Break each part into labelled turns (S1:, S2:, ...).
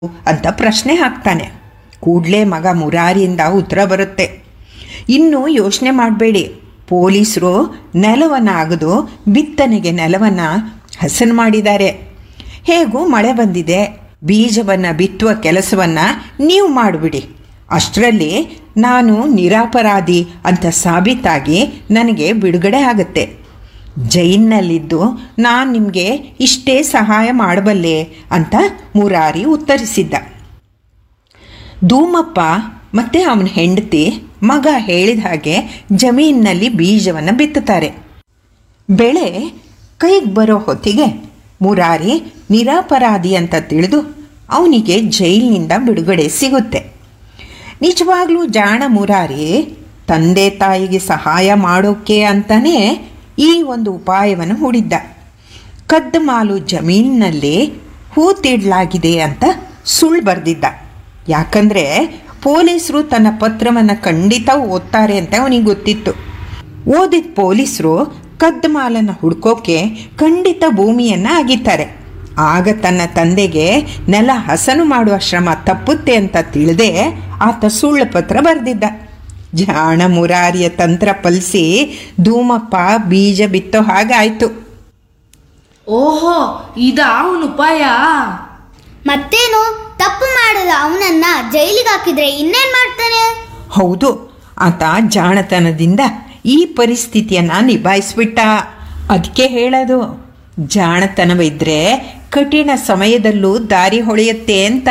S1: ಅಂತ ಪ್ರಶ್ನೆ ಹಾಕ್ತಾನೆ ಕೂಡಲೇ ಮಗ ಮುರಾರಿಯಿಂದ ಉತ್ತರ ಬರುತ್ತೆ ಇನ್ನು ಯೋಚನೆ ಮಾಡಬೇಡಿ ಪೊಲೀಸರು ನೆಲವನ್ನು ಅಗದು ಬಿತ್ತನೆಗೆ ನೆಲವನ್ನು ಹಸನು ಮಾಡಿದ್ದಾರೆ ಹೇಗೂ ಮಳೆ ಬಂದಿದೆ ಬೀಜವನ್ನು ಬಿತ್ತುವ ಕೆಲಸವನ್ನು ನೀವು ಮಾಡಿಬಿಡಿ ಅಷ್ಟರಲ್ಲಿ ನಾನು ನಿರಪರಾಧಿ ಅಂತ ಸಾಬೀತಾಗಿ ನನಗೆ ಬಿಡುಗಡೆ ಆಗುತ್ತೆ ಜೈಲಿನಲ್ಲಿದ್ದು ನಾನು ನಿಮಗೆ ಇಷ್ಟೇ ಸಹಾಯ ಮಾಡಬಲ್ಲೆ ಅಂತ ಮುರಾರಿ ಉತ್ತರಿಸಿದ್ದ ಧೂಮಪ್ಪ ಮತ್ತು ಅವನ ಹೆಂಡತಿ ಮಗ ಹೇಳಿದ ಹಾಗೆ ಜಮೀನಿನಲ್ಲಿ ಬೀಜವನ್ನು ಬಿತ್ತುತ್ತಾರೆ ಬೆಳೆ ಕೈಗೆ ಬರೋ ಹೊತ್ತಿಗೆ ಮುರಾರಿ ನಿರಪರಾಧಿ ಅಂತ ತಿಳಿದು ಅವನಿಗೆ ಜೈಲಿನಿಂದ ಬಿಡುಗಡೆ ಸಿಗುತ್ತೆ ನಿಜವಾಗ್ಲೂ ಜಾಣ ಮುರಾರಿ ತಂದೆ ತಾಯಿಗೆ ಸಹಾಯ ಮಾಡೋಕ್ಕೆ ಅಂತಲೇ ಈ ಒಂದು ಉಪಾಯವನ್ನು ಹೂಡಿದ್ದ ಕದ್ದ ಮಾಲು ಜಮೀನಿನಲ್ಲಿ ಹೂ ತೀಡಲಾಗಿದೆ ಅಂತ ಸುಳ್ಳು ಬರೆದಿದ್ದ ಯಾಕಂದರೆ ಪೊಲೀಸರು ತನ್ನ ಪತ್ರವನ್ನು ಖಂಡಿತ ಓದ್ತಾರೆ ಅಂತ ಅವನಿಗೆ ಗೊತ್ತಿತ್ತು ಓದಿದ ಪೊಲೀಸರು ಕದ್ದ ಮಾಲನ್ನು ಹುಡ್ಕೋಕೆ ಖಂಡಿತ ಭೂಮಿಯನ್ನು ಅಗಿತಾರೆ ಆಗ ತನ್ನ ತಂದೆಗೆ ನೆಲ ಹಸನು ಮಾಡುವ ಶ್ರಮ ತಪ್ಪುತ್ತೆ ಅಂತ ತಿಳಿದೇ ಆತ ಸುಳ್ಳು ಪತ್ರ ಬರೆದಿದ್ದ ಜಾಣ ಮುರಾರಿಯ ತಂತ್ರ ಫಲಿಸಿ ಧೂಮಪ್ಪ ಬೀಜ ಬಿತ್ತೋ ಹಾಗಾಯಿತು
S2: ಓಹೋ ಇದಾ ಅವನ ಉಪಾಯ
S3: ಮತ್ತೇನು ತಪ್ಪು ಮಾಡದ ಅವನನ್ನ ಜೈಲಿಗೆ ಹಾಕಿದ್ರೆ ಇನ್ನೇನ್ ಮಾಡ್ತಾನೆ
S1: ಹೌದು ಆತ ಜಾಣತನದಿಂದ ಈ ಪರಿಸ್ಥಿತಿಯನ್ನು ನಿಭಾಯಿಸ್ಬಿಟ್ಟ ಅದಕ್ಕೆ ಹೇಳೋದು ಜಾಣತನವಿದ್ದರೆ ಕಠಿಣ ಸಮಯದಲ್ಲೂ ದಾರಿ ಹೊಳೆಯುತ್ತೆ ಅಂತ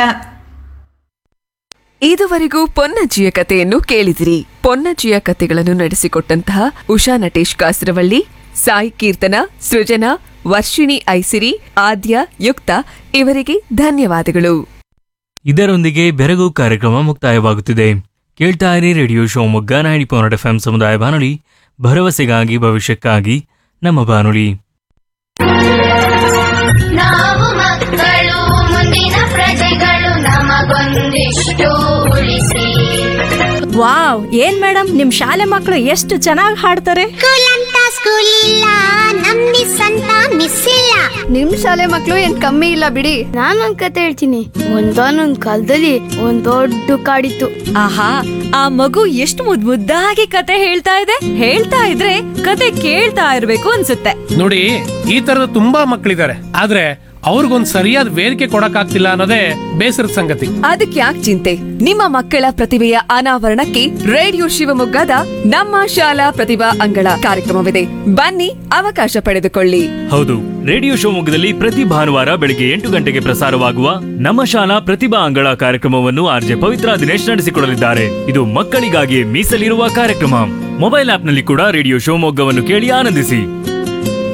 S4: ಇದುವರೆಗೂ ಪೊನ್ನಜ್ಜಿಯ ಕಥೆಯನ್ನು ಕೇಳಿದಿರಿ ಪೊನ್ನಜ್ಜಿಯ ಕಥೆಗಳನ್ನು ನಡೆಸಿಕೊಟ್ಟಂತಹ ಉಷಾ ನಟೇಶ್ ಕಾಸರವಳ್ಳಿ ಸಾಯಿ ಕೀರ್ತನ ಸೃಜನಾ ವರ್ಷಿಣಿ ಐಸಿರಿ ಆದ್ಯ ಯುಕ್ತ ಇವರಿಗೆ ಧನ್ಯವಾದಗಳು
S5: ಇದರೊಂದಿಗೆ ಬೆರಗು ಕಾರ್ಯಕ್ರಮ ಮುಕ್ತಾಯವಾಗುತ್ತಿದೆ ಕೇಳ್ತಾ ಇರಿ radio Shivamogga ninety point F ಸಮುದಾಯ ಬಾನುಲಿ ಭರವಸೆಗಾಗಿ ಭವಿಷ್ಯಕ್ಕಾಗಿ ನಮ್ಮ ಬಾನುಲಿ
S6: ನಾವು ಮಕ್ಕಳು ಮುಂದಿನ ಪ್ರಜೆಗಳು ನಮಗೊಂದಿಷ್ಟು ಉಳಿಸಿ
S7: ವಾವ್ ಏನ್ ಮೇಡಮ್ ನಿಮ್ ಶಾಲೆ ಮಕ್ಕಳು ಎಷ್ಟು ಚೆನ್ನಾಗಿ ಹಾಡ್ತಾರೆ
S3: ಸ್ಕೂಲ್ ಅಂತ ಸ್ಕೂಲ್ ಇಲ್ಲ ನಮ್ ಮಿಸ್ ಅಂತ ಮಿಸ್ ಇಲ್ಲ
S7: ನಿಮ್ ಶಾಲೆ ಮಕ್ಳು ಏನ್ ಕಮ್ಮಿ ಇಲ್ಲ ಬಿಡಿ
S8: ನಾನೊಂದ್ ಕತೆ ಹೇಳ್ತೀನಿ ಒಂದಾನೊಂದ್ ಕಾಲದಲ್ಲಿ ಒಂದ್ ದೊಡ್ಡ ಕಾಡಿತ್ತು
S7: ಆಹಾ ಆ ಮಗು ಎಷ್ಟು ಮುದ್ ಮುದ್ದಾಗಿ ಕತೆ ಹೇಳ್ತಾ ಇದೆ ಹೇಳ್ತಾ ಇದ್ರೆ ಕತೆ ಕೇಳ್ತಾ ಇರ್ಬೇಕು ಅನ್ಸುತ್ತೆ
S9: ನೋಡಿ ಈ ತರದ ತುಂಬಾ ಮಕ್ಕಳಿದ್ದಾರೆ ಆದ್ರೆ ಅವ್ರಿಗೊಂದ್ ಸರಿಯಾದ ವೇದಿಕೆ ಕೊಡಕ್ಕಾಗ್ತಿಲ್ಲ ಅನ್ನೋದೇ ಬೇಸರದ ಸಂಗತಿ
S4: ಅದಕ್ಕೆ ಯಾಕೆ ಚಿಂತೆ ನಿಮ್ಮ ಮಕ್ಕಳ ಪ್ರತಿಭೆಯ ಅನಾವರಣಕ್ಕೆ ರೇಡಿಯೋ ಶಿವಮೊಗ್ಗದ ನಮ್ಮ ಶಾಲಾ ಪ್ರತಿಭಾ ಅಂಗಳ ಕಾರ್ಯಕ್ರಮವಿದೆ ಬನ್ನಿ ಅವಕಾಶ ಪಡೆದುಕೊಳ್ಳಿ
S5: ಹೌದು ರೇಡಿಯೋ ಶಿವಮೊಗ್ಗದಲ್ಲಿ ಪ್ರತಿ ಭಾನುವಾರ ಬೆಳಿಗ್ಗೆ ಎಂಟು ಗಂಟೆಗೆ ಪ್ರಸಾರವಾಗುವ ನಮ್ಮ ಶಾಲಾ ಪ್ರತಿಭಾ ಅಂಗಳ ಕಾರ್ಯಕ್ರಮವನ್ನು ಆರ್ಜೆ ಪವಿತ್ರ ದಿನೇಶ್ ನಡೆಸಿಕೊಡಲಿದ್ದಾರೆ ಇದು ಮಕ್ಕಳಿಗಾಗಿ ಮೀಸಲಿರುವ ಕಾರ್ಯಕ್ರಮ ಮೊಬೈಲ್ ಆಪ್ನಲ್ಲಿ ಕೂಡ ರೇಡಿಯೋ ಶಿವಮೊಗ್ಗವನ್ನು ಕೇಳಿ ಆನಂದಿಸಿ